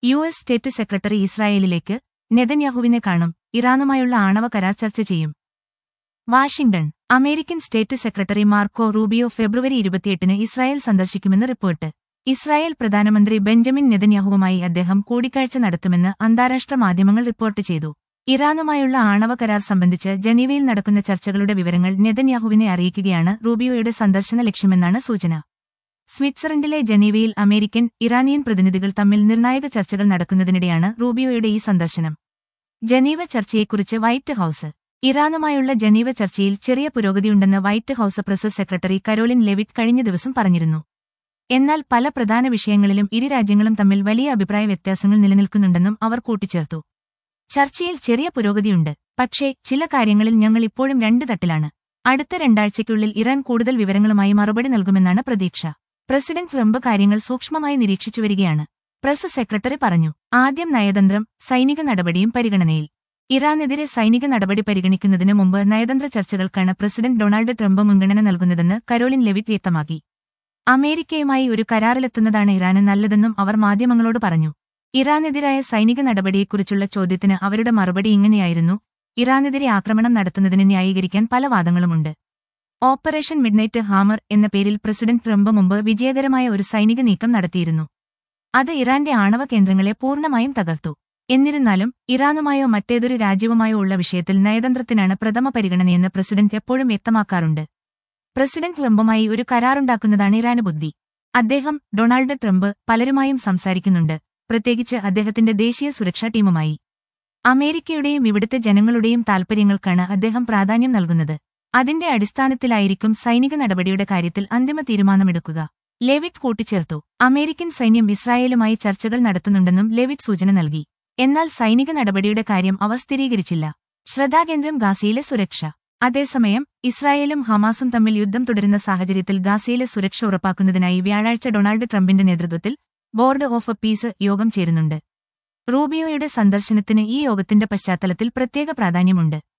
U S state secretary ഇസ്രായേലിലേക്ക് നെതന്യാഹുവിനെ കാണും ഇറാനുമായുള്ള ആണവ കരാർ ചർച്ച ചെയ്യും Washington American State Secretary Marco Rubio February ഇരുപത്തിയെട്ടിന് ഇസ്രായേൽ സന്ദർശിക്കുമെന്ന് റിപ്പോർട്ട് ഇസ്രായേൽ പ്രധാനമന്ത്രി ബെഞ്ചമിൻ നെതന്യാഹുവുമായി അദ്ദേഹം കൂടിക്കാഴ്ച നടത്തുമെന്ന് അന്താരാഷ്ട്ര മാധ്യമങ്ങൾ റിപ്പോർട്ട് ചെയ്തു ഇറാനുമായുള്ള ആണവ കരാർ സംബന്ധിച്ച് ജനീവയിൽ നടക്കുന്ന ചർച്ചകളുടെ വിവരങ്ങൾ നെതന്യാഹുവിനെ അറിയിക്കുകയാണ് റൂബിയോയുടെ സന്ദർശന ലക്ഷ്യമെന്നാണ് സൂചന സ്വിറ്റ്സർലൻഡിലെ ജനീവയിൽ അമേരിക്കൻ ഇറാനിയൻ പ്രതിനിധികൾ തമ്മിൽ നിർണായക ചർച്ചകൾ നടക്കുന്നതിനിടെയാണ് റൂബിയോയുടെ ഈ സന്ദർശനം ജനീവ ചർച്ചയെക്കുറിച്ച് വൈറ്റ് ഹൌസ് ഇറാനുമായുള്ള ജനീവ ചർച്ചയിൽ ചെറിയ പുരോഗതിയുണ്ടെന്ന് White House press secretary Karoline Leavitt കഴിഞ്ഞ ദിവസം പറഞ്ഞിരുന്നു എന്നാൽ പല പ്രധാന വിഷയങ്ങളിലും ഇരു രാജ്യങ്ങളും തമ്മിൽ വലിയ അഭിപ്രായ വ്യത്യാസങ്ങൾ നിലനിൽക്കുന്നുണ്ടെന്നും അവർ കൂട്ടിച്ചേർത്തു ചർച്ചയിൽ ചെറിയ പുരോഗതിയുണ്ട് പക്ഷേ ചില കാര്യങ്ങളിൽ ഞങ്ങൾ ഇപ്പോഴും രണ്ട് തട്ടിലാണ് അടുത്ത രണ്ടാഴ്ചയ്ക്കുള്ളിൽ ഇറാൻ കൂടുതൽ വിവരങ്ങളുമായി മറുപടി നൽകുമെന്നാണ് പ്രതീക്ഷ പ്രസിഡന്റ് ട്രംപ് കാര്യങ്ങൾ സൂക്ഷ്മമായി നിരീക്ഷിച്ചു വരികയാണ് പ്രസ് സെക്രട്ടറി പറഞ്ഞു ആദ്യം നയതന്ത്രം സൈനിക നടപടിയും പരിഗണനയിൽ ഇറാനെതിരെ സൈനിക നടപടി പരിഗണിക്കുന്നതിന് മുമ്പ് നയതന്ത്ര ചർച്ചകൾക്കാണ് പ്രസിഡന്റ് ഡൊണാൾഡ് ട്രംപ് മുൻഗണന നൽകുന്നതെന്ന് കരോലിൻ ലെവിറ്റ് വ്യക്തമാക്കി അമേരിക്കയുമായി ഒരു കരാറിലെത്തുന്നതാണ് ഇറാന് നല്ലതെന്നും അവർ മാധ്യമങ്ങളോട് പറഞ്ഞു ഇറാനെതിരായ സൈനിക നടപടിയെക്കുറിച്ചുള്ള ചോദ്യത്തിന് അവരുടെ മറുപടി ഇങ്ങനെയായിരുന്നു ഇറാനെതിരെ ആക്രമണം നടത്തുന്നതിന് ന്യായീകരിക്കാൻ പല വാദങ്ങളുമുണ്ട് ഓപ്പറേഷൻ മിഡ്നൈറ്റ് ഹാമർ എന്ന പേരിൽ പ്രസിഡന്റ് ട്രംപ് മുമ്പ് വിജയകരമായ ഒരു സൈനിക നീക്കം നടത്തിയിരുന്നു അത് ഇറാന്റെ ആണവ കേന്ദ്രങ്ങളെ പൂർണ്ണമായും തകർത്തു എന്നിരുന്നാലും ഇറാനുമായോ മറ്റേതൊരു രാജ്യവുമായോ ഉള്ള വിഷയത്തിൽ നയതന്ത്രത്തിനാണ് പ്രഥമ പരിഗണനയെന്ന് പ്രസിഡന്റ് എപ്പോഴും വ്യക്തമാക്കാറുണ്ട് പ്രസിഡന്റ് ട്രംപുമായി ഒരു കരാറുണ്ടാക്കുന്നതാണ് ഇറാന് ബുദ്ധി അദ്ദേഹം ഡൊണാൾഡ് ട്രംപ് പലരുമായും സംസാരിക്കുന്നുണ്ട് പ്രത്യേകിച്ച് അദ്ദേഹത്തിന്റെ ദേശീയ സുരക്ഷാ ടീമുമായി അമേരിക്കയുടെയും ഇവിടുത്തെ ജനങ്ങളുടെയും താൽപര്യങ്ങൾക്കാണ് അദ്ദേഹം പ്രാധാന്യം നൽകുന്നത് അതിന്റെ അടിസ്ഥാനത്തിലായിരിക്കും സൈനിക നടപടിയുടെ കാര്യത്തിൽ അന്തിമ തീരുമാനമെടുക്കുക ലെവിറ്റ് കൂട്ടിച്ചേർത്തു അമേരിക്കൻ സൈന്യം ഇസ്രായേലുമായി ചർച്ചകൾ നടത്തുന്നുണ്ടെന്നും ലെവിറ്റ് സൂചന നൽകി എന്നാൽ സൈനിക നടപടിയുടെ കാര്യം അവർ സ്ഥിരീകരിച്ചില്ല ശ്രദ്ധാകേന്ദ്രം ഗാസയിലെ സുരക്ഷ അതേസമയം ഇസ്രായേലും ഹമാസും തമ്മിൽ യുദ്ധം തുടരുന്ന സാഹചര്യത്തിൽ ഗാസയിലെ സുരക്ഷ ഉറപ്പാക്കുന്നതിനായി വ്യാഴാഴ്ച ഡൊണാൾഡ് ട്രംപിന്റെ നേതൃത്വത്തിൽ ബോർഡ് ഓഫ് പീസ് യോഗം ചേരുന്നുണ്ട് റൂബിയോയുടെ സന്ദർശനത്തിന് ഈ യോഗത്തിന്റെ പശ്ചാത്തലത്തിൽ പ്രത്യേക പ്രാധാന്യമുണ്ട്